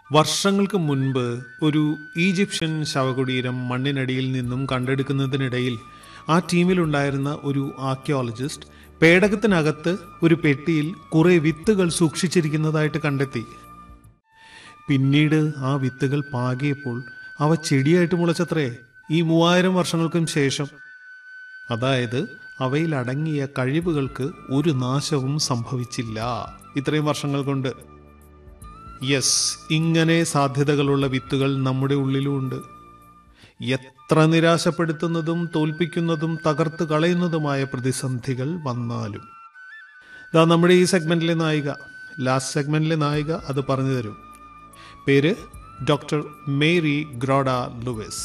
വർഷങ്ങൾക്ക് മുൻപ് ഒരു ഈജിപ്ഷ്യൻ ശവകുടീരം മണ്ണിനടിയിൽ നിന്നും കണ്ടെടുക്കുന്നതിനിടയിൽ ആ ടീമിലുണ്ടായിരുന്ന ഒരു ആർക്കിയോളജിസ്റ്റ് പേടകത്തിനകത്ത് ഒരു പെട്ടിയിൽ കുറെ വിത്തുകൾ സൂക്ഷിച്ചിരിക്കുന്നതായിട്ട് കണ്ടെത്തി പിന്നീട് ആ വിത്തുകൾ പാകിയപ്പോൾ അവ ചെടിയായിട്ട് മുളച്ചത്രേ ഈ മൂവായിരം വർഷങ്ങൾക്കും ശേഷം അതായത് അവയിൽ അടങ്ങിയ കഴിവുകൾക്ക് ഒരു നാശവും സംഭവിച്ചില്ല ഇത്രയും വർഷങ്ങൾ കൊണ്ട് യെസ് ഇങ്ങനെ സാധ്യതകളുള്ള വിത്തുകൾ നമ്മുടെ ഉള്ളിലുമുണ്ട് എത്ര നിരാശപ്പെടുത്തുന്നതും തോൽപ്പിക്കുന്നതും തകർത്ത് കളയുന്നതുമായ പ്രതിസന്ധികൾ വന്നാലും ഇതാ നമ്മുടെ ഈ സെഗ്മെന്റിലെ നായിക ലാസ്റ്റ് സെഗ്മെന്റിലെ നായിക അത് പറഞ്ഞു തരും പേര് doctor Mary Groda Lewis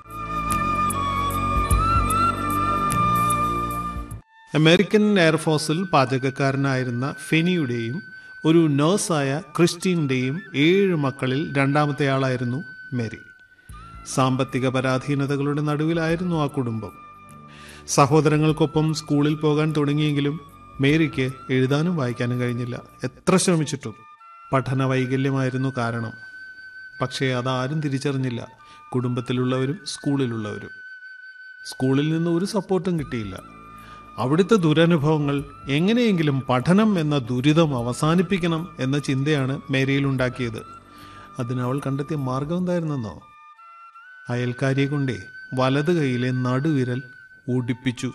American എയർഫോഴ്സിൽ പാചകക്കാരനായിരുന്ന ഫെനിയുടെയും ഒരു നഴ്സായ ക്രിസ്റ്റീൻ്റെയും ഏഴ് മക്കളിൽ രണ്ടാമത്തെ ആളായിരുന്നു മേരി സാമ്പത്തിക പരാധീനതകളുടെ നടുവിലായിരുന്നു ആ കുടുംബം സഹോദരങ്ങൾക്കൊപ്പം സ്കൂളിൽ പോകാൻ തുടങ്ങിയെങ്കിലും മേരിക്ക് എഴുതാനും വായിക്കാനും കഴിഞ്ഞില്ല എത്ര ശ്രമിച്ചിട്ടും പഠന വൈകല്യമായിരുന്നു കാരണം പക്ഷേ അതാരും തിരിച്ചറിഞ്ഞില്ല കുടുംബത്തിലുള്ളവരും സ്കൂളിലുള്ളവരും സ്കൂളിൽ നിന്ന് ഒരു സപ്പോർട്ടും കിട്ടിയില്ല അവിടുത്തെ ദുരനുഭവങ്ങൾ എങ്ങനെയെങ്കിലും പഠനം എന്ന ദുരിതം അവസാനിപ്പിക്കണം എന്ന ചിന്തയാണ് മേരിയിൽ ഉണ്ടാക്കിയത് അതിന് അവൾ കണ്ടെത്തിയ മാർഗം എന്തായിരുന്നെന്നോ അയൽക്കാരിയെ കൊണ്ടേ വലത് കൈയിലെ നടുവിരൽ ഓടിപ്പിച്ചു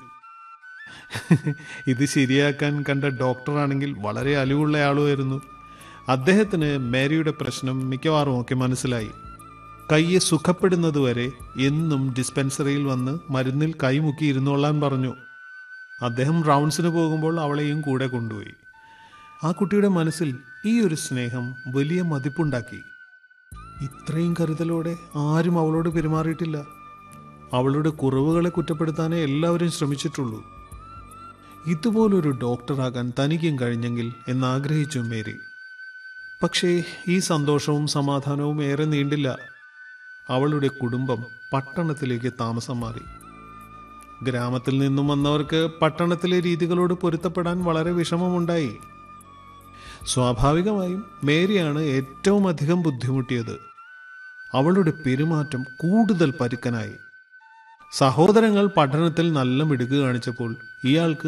ഇത് ശരിയാക്കാൻ കണ്ട ഡോക്ടറാണെങ്കിൽ വളരെ അലിവുള്ള ആളുമായിരുന്നു അദ്ദേഹത്തിന് മേരിയുടെ പ്രശ്നം മിക്കവാറും ഒക്കെ മനസ്സിലായി കയ്യെ സുഖപ്പെടുന്നതുവരെ എന്നും ഡിസ്പെൻസറിയിൽ വന്ന് മരുന്നിൽ കൈമുക്കി ഇരുന്നോളാൻ പറഞ്ഞു അദ്ദേഹം റൗണ്ട്സിന് പോകുമ്പോൾ അവളെയും കൂടെ കൊണ്ടുപോയി ആ കുട്ടിയുടെ മനസ്സിൽ ഈ ഒരു സ്നേഹം വലിയ മതിപ്പുണ്ടാക്കി ഇത്രയും കരുതലോടെ ആരും അവളോട് പെരുമാറിയിട്ടില്ല അവളുടെ കുറവുകളെ കുറ്റപ്പെടുത്താനേ എല്ലാവരും ശ്രമിച്ചിട്ടുള്ളൂ ഇതുപോലൊരു ഡോക്ടറാകാൻ തനിക്കും കഴിഞ്ഞെങ്കിൽ എന്നാഗ്രഹിച്ചു മേരി പക്ഷേ ഈ സന്തോഷവും സമാധാനവും ഏറെ നീണ്ടില്ല അവളുടെ കുടുംബം പട്ടണത്തിലേക്ക് താമസം മാറി ഗ്രാമത്തിൽ നിന്നും വന്നവർക്ക് പട്ടണത്തിലെ രീതികളോട് പൊരുത്തപ്പെടാൻ വളരെ വിഷമമുണ്ടായി സ്വാഭാവികമായും മേരിയാണ് ഏറ്റവും അധികം ബുദ്ധിമുട്ടിയത് അവളുടെ പെരുമാറ്റം കൂടുതൽ പരുക്കനായി സഹോദരങ്ങൾ പഠനത്തിൽ നല്ല മിടുക്ക് കാണിച്ചപ്പോൾ ഇയാൾക്ക്